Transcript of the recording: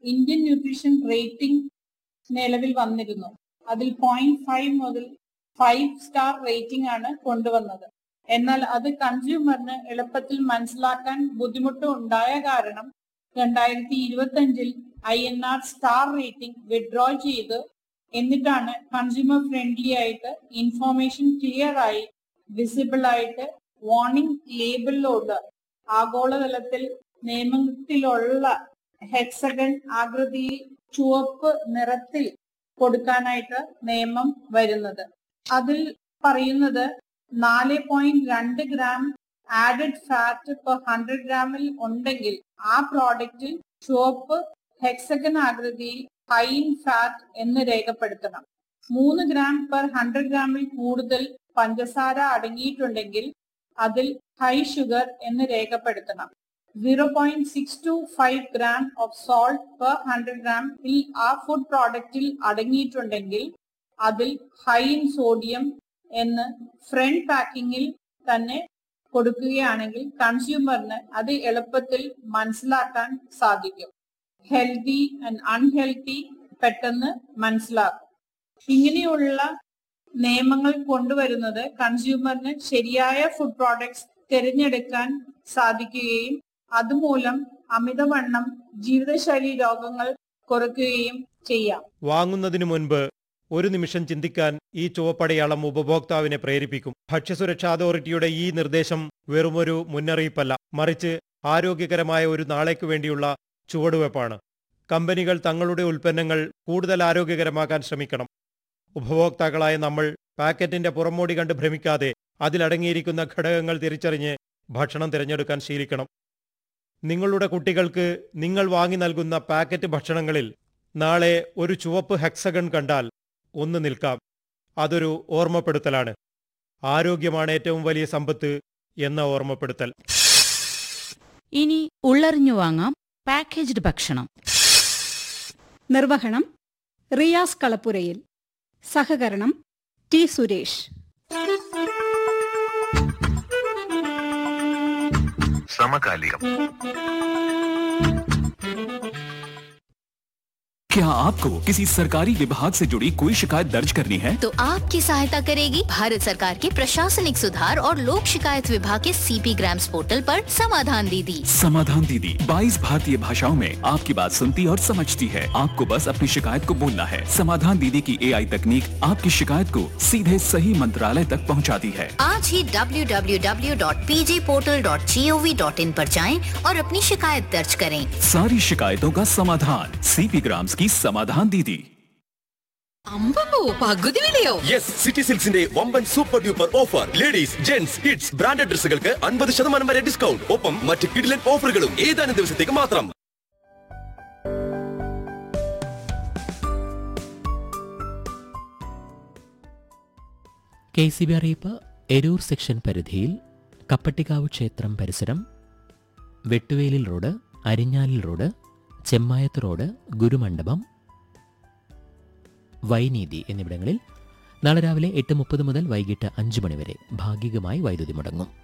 Indian nutrition rating നിലവിൽ വന്നിരുന്നു അതിൽ പോയിന്റ് ഫൈവ് മുതൽ ഫൈവ് സ്റ്റാർ റേറ്റിംഗ് ആണ് കൊണ്ടുവന്നത് എന്നാൽ അത് കൺസ്യൂമറിന് എളുപ്പത്തിൽ മനസ്സിലാക്കാൻ ബുദ്ധിമുട്ട് ഉണ്ടായ കാരണം രണ്ടായിരത്തി ഇരുപത്തി അഞ്ചിൽ I N R star rating withdraw ചെയ്ത് എന്നിട്ടാണ് കൺസ്യൂമർ ഫ്രണ്ട്ലി ആയിട്ട് ഇൻഫോർമേഷൻ ക്ലിയർ ആയി വിസിബിൾ ആയിട്ട് വാർണിംഗ് ലേബിളിലോട് ആഗോളതലത്തിൽ നിയമത്തിലുള്ള ഹെക്സഗൺ ആകൃതിയിൽ ചുവപ്പ് നിറത്തിൽ കൊടുക്കാനായിട്ട് നിയമം വരുന്നത് അതിൽ പറയുന്നത് നാല് പോയിന്റ് രണ്ട് gram added fat per hundred ഗ്രാമിൽ ഉണ്ടെങ്കിൽ ആ പ്രോഡക്റ്റിൽ ചുവപ്പ് ഹെക്സഗൺ ആകൃതിയിൽ ഹൈ ഇൻ ഫാറ്റ് എന്ന് രേഖപ്പെടുത്തണം മൂന്ന് ഗ്രാം പെർ ഹൺഡ്രഡ് ഗ്രാമിൽ കൂടുതൽ പഞ്ചസാര അടങ്ങിയിട്ടുണ്ടെങ്കിൽ അതിൽ ഹൈ ഷുഗർ എന്ന് രേഖപ്പെടുത്തണം zero point six two five gram of salt per hundred ഗ്രാമിൽ ആ ഫുഡ് പ്രോഡക്റ്റിൽ അടങ്ങിയിട്ടുണ്ടെങ്കിൽ അതിൽ ഹൈ ഇൻ സോഡിയം എന്ന് ഫ്രണ്ട് പാക്കിങ്ങിൽ തന്നെ കൊടുക്കുകയാണെങ്കിൽ കൺസ്യൂമറിന് അത് എളുപ്പത്തിൽ മനസ്സിലാക്കാൻ സാധിക്കും ഹെൽത്തി ആൻഡ് അൺഹെൽത്തി പെട്ടെന്ന് മനസ്സിലാക്കും ഇങ്ങനെയുള്ള നിയമങ്ങൾ കൊണ്ടുവരുന്നത് കൺസ്യൂമറിന് ശരിയായ ഫുഡ് പ്രോഡക്ട്സ് തിരഞ്ഞെടുക്കാൻ സാധിക്കുകയും അതുമൂലം അമിതവണ്ണം ജീവിതശൈലി രോഗങ്ങൾ കുറയ്ക്കുകയും ചെയ്യാം വാങ്ങുന്നതിനു മുൻപ് ഒരു നിമിഷം ചിന്തിക്കാൻ ഈ ചുവപ്പടയാളം ഉപഭോക്താവിനെ പ്രേരിപ്പിക്കും ഭക്ഷ്യസുരക്ഷാ അതോറിറ്റിയുടെ ഈ നിർദ്ദേശം വെറുമൊരു മുന്നറിയിപ്പല്ല മറിച്ച് ആരോഗ്യകരമായ ഒരു നാളേക്ക് വേണ്ടിയുള്ള ചുവടുവെപ്പാണ് കമ്പനികൾ തങ്ങളുടെ ഉൽപ്പന്നങ്ങൾ കൂടുതൽ ആരോഗ്യകരമാക്കാൻ ശ്രമിക്കണം ഉപഭോക്താക്കളായ നമ്മൾ പാക്കറ്റിന്റെ പുറമോടി കണ്ട് ഭ്രമിക്കാതെ അതിലടങ്ങിയിരിക്കുന്ന ഘടകങ്ങൾ തിരിച്ചറിഞ്ഞ് ഭക്ഷണം തിരഞ്ഞെടുക്കാൻ ശീലിക്കണം നിങ്ങളുടെ കുട്ടികൾക്ക് നിങ്ങൾ വാങ്ങി നൽകുന്ന പാക്കറ്റ് ഭക്ഷണങ്ങളിൽ നാളെ ഒരു ചുവപ്പ് ഹെക്സഗൺ കണ്ടാൽ ഒന്ന് നിൽക്കാം അതൊരു ഓർമ്മപ്പെടുത്തലാണ് ആരോഗ്യമാണ് ഏറ്റവും വലിയ സമ്പത്ത് എന്ന ഓർമ്മപ്പെടുത്തൽ ഇനി ഉള്ളറിഞ്ഞു വാങ്ങാം പാക്കേജ്ഡ് ഭക്ഷണം നിർവഹണം റിയാസ് കളപ്പുരയിൽ സഹകരണം ടി സുരേഷ് സമകാലികം क्या आपको किसी सरकारी विभाग से जुड़ी कोई शिकायत दर्ज करनी है तो आपकी सहायता करेगी भारत सरकार के प्रशासनिक सुधार और लोक शिकायत विभाग के सीपी ग्राम्स पोर्टल पर समाधान दीदी समाधान दीदी 22 भारतीय भाषाओं में आपकी बात सुनती और समझती है आपको बस अपनी शिकायत को बोलना है समाधान दीदी की एआई तकनीक आपकी शिकायत को सीधे सही मंत्रालय तक पहुंचाती है आज ही www.pjportal.gov.in पर जाएं और अपनी शिकायत दर्ज करें सारी शिकायतों का समाधान सीपी ग्राम्स की समाधान दीदी അമ്പോ പകുതി വിലയോ യെസ് സിറ്റി സിൽക്സിന്റെ വമ്പൻ super duper offer ladies gents kids branded ഡ്രസ്സുകൾക്ക് അൻപത് ശതമാനം വരെ ഡിസ്കൗണ്ട് ഒപ്പം മറ്റ് കിഡിലൻ ഓഫറുകളും ഏതാനും ദിവസത്തേക്ക് മാത്രം കെ സി ബി അറിയിപ്പ് എരൂർ സെക്ഷൻ പരിധിയിൽ കപ്പട്ടിക്കാവ് ക്ഷേത്രം പരിസരം Vettuvelil road Arinjalil road Chemmayathu road Gurumandapam Vaineethi എന്നിവിടങ്ങളിൽ നാളെ രാവിലെ എട്ട് മുപ്പത് മുതൽ വൈകിട്ട് അഞ്ച് മണിവരെ ഭാഗികമായി വൈദ്യുതി മുടങ്ങും